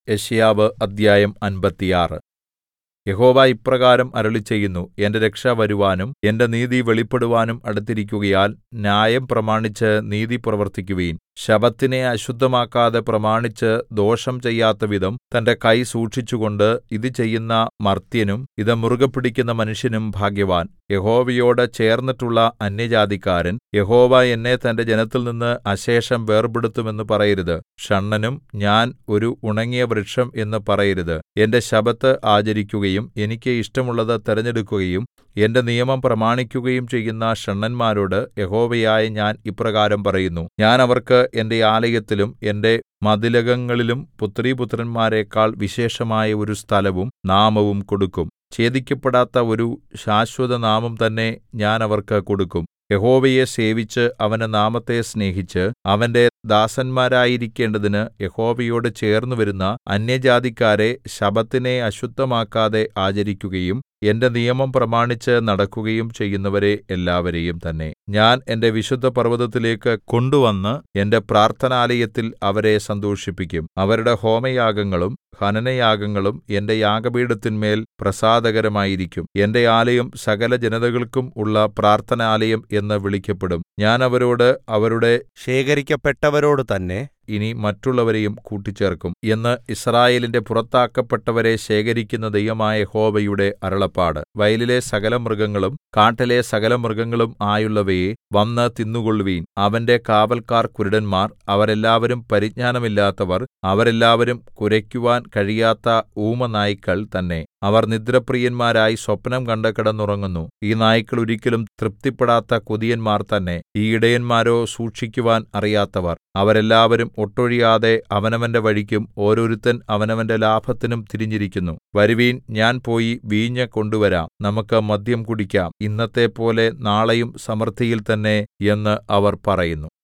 യെശയ്യാവ് അദ്ധ്യായം അമ്പത്തിയാറ് യഹോവ ഇപ്രകാരം അരുളിച്ചെയ്യുന്നു എന്റെ രക്ഷ വരുവാനും എന്റെ നീതി വെളിപ്പെടുവാനും അടുത്തിരിക്കുകയാൽ ന്യായം പ്രമാണിച്ച് നീതി പ്രവർത്തിക്കുവിൻ ശബ്ബത്തിനെ അശുദ്ധമാക്കാതെ പ്രമാണിച്ച് ദോഷം ചെയ്യാത്തവിധം തന്റെ കൈ സൂക്ഷിച്ചുകൊണ്ട് ഇത് ചെയ്യുന്ന മർത്യനും ഇത് മുറുകെ പിടിക്കുന്ന മനുഷ്യനും ഭാഗ്യവാൻ യഹോവയോട് ചേർന്നിട്ടുള്ള അന്യജാതിക്കാരൻ യഹോവ എന്നെ തന്റെ ജനത്തിൽനിന്ന് അശേഷം വേർപെടുത്തും എന്ന് പറയരുത് ഷണ്ഡനും ഞാൻ ഒരു ഉണങ്ങിയ വൃക്ഷം എന്ന് പറയരുത് എന്റെ ശബ്ബത്ത് ആചരിക്കുകയും എനിക്ക് ഇഷ്ടമുള്ളത് തിരഞ്ഞെടുക്കുകയും എന്റെ നിയമം പ്രമാണിക്കുകയും ചെയ്യുന്ന ഷണ്ഡന്മാരോട് യഹോവയായ ഞാൻ ഇപ്രകാരം പറയുന്നു ഞാൻ അവർക്ക് എന്റെ ആലയത്തിലും എന്റെ മതിലകങ്ങളിലും പുത്രീപുത്രന്മാരെക്കാൾ വിശേഷമായ ഒരു സ്ഥലവും നാമവും കൊടുക്കും ഛേദിക്കപ്പെടാത്ത ഒരു ശാശ്വതനാമം തന്നെ ഞാൻ അവർക്ക് കൊടുക്കും യഹോവയെ സേവിച്ച് അവന്റെ നാമത്തെ സ്നേഹിച്ച് അവന്റെ ദാസന്മാരായിരിക്കേണ്ടതിന് യഹോവയോട് ചേർന്നുവരുന്ന അന്യജാതിക്കാരെ ശബ്ബത്തിനെ അശുദ്ധമാക്കാതെ ആചരിക്കുകയും എന്റെ നിയമം പ്രമാണിച്ച് നടക്കുകയും ചെയ്യുന്നവരെ എല്ലാവരെയും തന്നെ ഞാൻ എന്റെ വിശുദ്ധപർവ്വതത്തിലേക്ക് കൊണ്ടുവന്ന് എന്റെ പ്രാർത്ഥനാലയത്തിൽ അവരെ സന്തോഷിപ്പിക്കും അവരുടെ ഹോമയാഗങ്ങളും ഹനനയാഗങ്ങളും എന്റെ യാഗപീഠത്തിന്മേൽ പ്രസാദകരമായിരിക്കും എന്റെ ആലയം സകല ജനതകൾക്കും ഉള്ള പ്രാർത്ഥനാലയം എന്ന് വിളിക്കപ്പെടും ഞാൻ അവരോട് അവരുടെ ശേഖരിക്കപ്പെട്ടവരോട് തന്നെ ഇനി മറ്റുള്ളവരെയും കൂട്ടിച്ചേർക്കും എന്ന് യിസ്രായേലിന്റെ പുറത്താക്കപ്പെട്ടവരെ ശേഖരിക്കുന്ന ദൈവമായ യഹോവയുടെ അരുളപ്പാട് വയലിലെ സകലമൃഗങ്ങളും കാട്ടിലെ സകലമൃഗങ്ങളും ആയുള്ളവയെ വന്ന് തിന്നുകൊള്ളുവിൻ അവന്റെ കാവല്ക്കാർ കുരുടന്മാർ അവരെല്ലാവരും പരിജ്ഞാനമില്ലാത്തവർ അവരെല്ലാവരും കുരയ്ക്കുവാൻ കഴിയാത്ത ഊമനായ്ക്കൾ തന്നെ അവർ നിദ്രപ്രിയന്മാരായി സ്വപ്നം കണ്ട് കിടന്നുറങ്ങുന്നു ഈ നായ്ക്കൾ ഒരിക്കലും തൃപ്തിപ്പെടാത്ത കൊതിയന്മാർ തന്നെ ഈ ഇടയന്മാരോ സൂക്ഷിക്കുവാൻ അറിയാത്തവർ അവരെല്ലാവരും ഒട്ടൊഴിയാതെ അവനവന്റെ വഴിക്കും ഓരോരുത്തൻ അവനവന്റെ ലാഭത്തിനും തിരിഞ്ഞിരിക്കുന്നു വരുവീൻ ഞാൻ പോയി വീഞ്ഞ് കൊണ്ടുവരാം നമുക്ക് മദ്യം കുടിക്കാം ഇന്നത്തെപ്പോലെ നാളെയും സമൃദ്ധിയിൽ തന്നെ എന്ന് അവർ പറയുന്നു